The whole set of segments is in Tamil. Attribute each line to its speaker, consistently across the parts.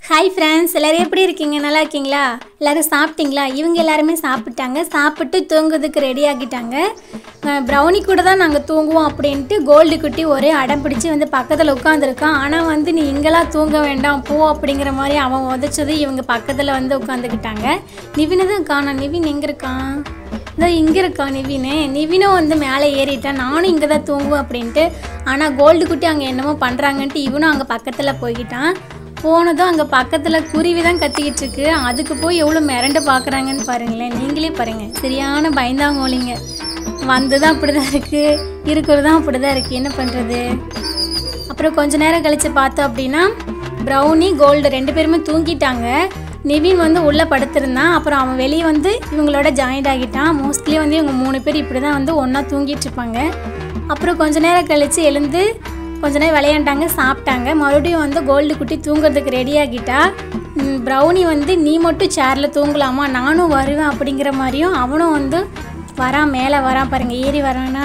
Speaker 1: ஹாய் ஃப்ரெண்ட்ஸ் எல்லோரும் எப்படி இருக்கீங்க நல்லா இருக்கீங்களா எல்லோரும் சாப்பிட்டீங்களா இவங்க எல்லாருமே சாப்பிட்டாங்க சாப்பிட்டு தூங்குறதுக்கு ரெடி ஆகிட்டாங்க ப்ரௌனி கூட தான் நாங்கள் தூங்குவோம் அப்படின்ட்டு கோல்டு குட்டி ஒரே அடம் பிடிச்சி வந்து பக்கத்தில் உட்காந்துருக்கான் ஆனால் வந்து நீ இங்கெல்லாம் தூங்க வேண்டாம் போ அப்படிங்கிற மாதிரி அவன் உதச்சது இவங்க பக்கத்தில் வந்து உட்காந்துக்கிட்டாங்க நிவினை தான் காணோம் நிவின் எங்கே இருக்கான் இதோ இங்கே இருக்கான் நிவின் நிவினும் வந்து மேலே ஏறிட்டான் நானும் இங்கே தான் தூங்குவேன் அப்படின்ட்டு ஆனால் கோல்டு குட்டி அங்கே என்னமோ பண்ணுறாங்கன்ட்டு இவனும் அங்கே பக்கத்தில் போய்கிட்டான் போனதும் அங்கே பக்கத்தில் குருவி தான் கத்திக்கிட்டு இருக்கு அதுக்கு போய் எவ்வளோ மிரண்டு பார்க்குறாங்கன்னு பாருங்களேன் நீங்களே பாருங்கள் சரியான பயந்தாங்கோலிங்க வந்ததும் அப்படி தான் இருக்குது இருக்கிறதும் அப்படி தான் இருக்குது என்ன பண்ணுறது அப்புறம் கொஞ்ச நேரம் கழித்து பார்த்தோம் அப்படின்னா ப்ரௌனி கோல்டு ரெண்டு பேருமே தூங்கிட்டாங்க நிவின் வந்து உள்ளே படுத்திருந்தான் அப்புறம் அவன் வெளியே வந்து இவங்களோட ஜாயிண்ட் ஆகிட்டான் மோஸ்ட்லி வந்து இவங்க மூணு பேர் இப்படி தான் வந்து ஒன்றா தூங்கிட்டு இருப்பாங்க அப்புறம் கொஞ்ச நேரம் கழித்து எழுந்து கொஞ்ச நேரம் விளையாண்டாங்க சாப்பிட்டாங்க மறுபடியும் வந்து கோல்டு குட்டி தூங்குறதுக்கு ரெடி ஆகிட்டா ம், ப்ரௌனி வந்து நீ மட்டும் சேரில் தூங்கலாமா நானும் வருவேன் அப்படிங்கிற மாதிரியும் அவனும் வந்து வரான் மேலே வரான் பாருங்க ஏறி வரானா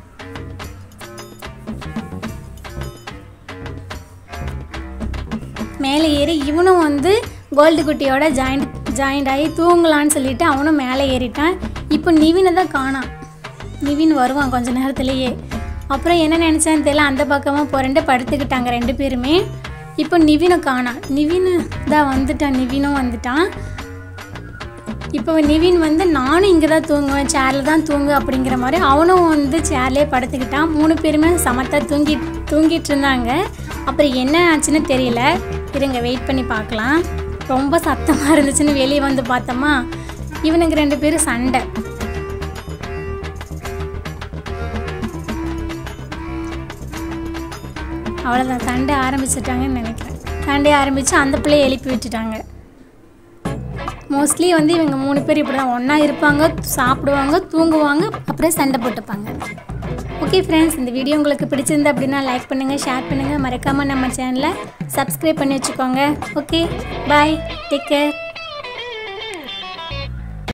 Speaker 1: மேலே ஏறி இவனும் வந்து கோல்டு குட்டியோட ஜாயிண்ட் ஜாயிண்ட் ஆகி தூங்கலான்னு சொல்லிட்டு அவனும் மேலே ஏறிட்டான் இப்போ நிவினை தான் காணான் நிவின் வருவான் கொஞ்ச நேரத்துலேயே அப்புறம் என்ன நினச்சான்னு தெரியல அந்த பக்கமாக புரண்டு படுத்துக்கிட்டாங்க ரெண்டு பேருமே இப்போ நிவினை காணான் நிவின் தான் வந்துட்டான் நிவினும் வந்துட்டான் இப்போ நிவின் வந்து நானும் இங்கே தான் தூங்குவேன் சேரில் தான் தூங்கு அப்படிங்கிற மாதிரி அவனும் வந்து சேர்லேயே படுத்துக்கிட்டான் மூணு பேருமே சமத்தா தூங்கி தூங்கிட்டு இருந்தாங்க அப்புறம் என்ன ஆச்சுன்னு தெரியல இருங்க வெயிட் பண்ணி பார்க்கலாம் ரொம்ப சத்தமாக இருந்துச்சுன்னு வெளியே வந்து பார்த்தோமா இவனுங்க ரெண்டு பேரும் சண்டை அவ்வளோதான் சண்டை ஆரம்பிச்சிட்டாங்கன்னு நினைக்கிறேன் சண்டை ஆரம்பித்து அந்த பிள்ளையை எழுப்பி விட்டுட்டாங்க மோஸ்ட்லி வந்து இவங்க மூணு பேர் இப்படி தான் ஒன்றா இருப்பாங்க சாப்பிடுவாங்க தூங்குவாங்க அப்புறம் சண்டை போட்டுப்பாங்க ஓகே ஃப்ரெண்ட்ஸ் இந்த வீடியோ உங்களுக்கு பிடிச்சிருந்தா அப்படின்னா லைக் பண்ணுங்கள் ஷேர் பண்ணுங்கள் மறக்காமல் நம்ம சேனலை சப்ஸ்கிரைப் பண்ணி வச்சுக்கோங்க ஓகே பாய் டேக் கேர்